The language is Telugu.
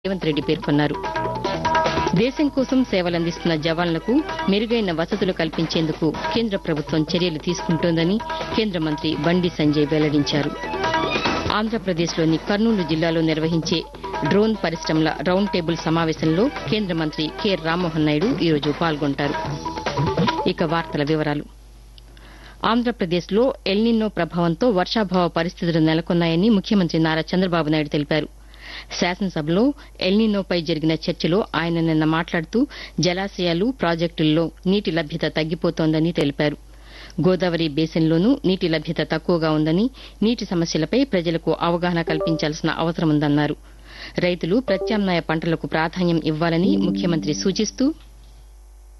రేవంత్ రెడ్డి పేర్కొన్నారు దేశం కోసం సేవలందిస్తున్న జవాన్లకు మెరుగైన వసతులు కల్పించేందుకు కేంద్ర ప్రభుత్వం చర్యలు తీసుకుంటోందని కేంద్ర మంత్రి బండి సంజయ్ వెల్లడించారు ఆంధ్రప్రదేశ్లోని కర్నూలు జిల్లాలో నిర్వహించే డ్రోన్ పరిశ్రమల రౌండ్ టేబుల్ సమావేశంలో కేంద్ర మంత్రి కె రామ్మోహన్ నాయుడు ఈరోజు పాల్గొంటారు ఇక వార్తల వివరాలు ఆంధ్రప్రదేశ్లో ఎల్నిన్నో ప్రభావంతో వర్షాభావ పరిస్థితులు నెలకొన్నాయని ముఖ్యమంత్రి నారా చంద్రబాబు నాయుడు తెలిపారు శాసనసభలో ఎల్నినోపై జరిగిన చర్చలో ఆయన నిన్న మాట్లాడుతూ జలాశయాలు ప్రాజెక్టుల్లో నీటి లభ్యత తగ్గిపోతోందని తెలిపారు గోదావరి బేసిన్లోనూ నీటి లభ్యత తక్కువగా ఉందని నీటి సమస్యలపై ప్రజలకు అవగాహన కల్పించాల్సిన అవసరముందన్నారు రైతులు ప్రత్యామ్నాయ పంటలకు ప్రాధాన్యం ఇవ్వాలని ముఖ్యమంత్రి సూచిస్తూ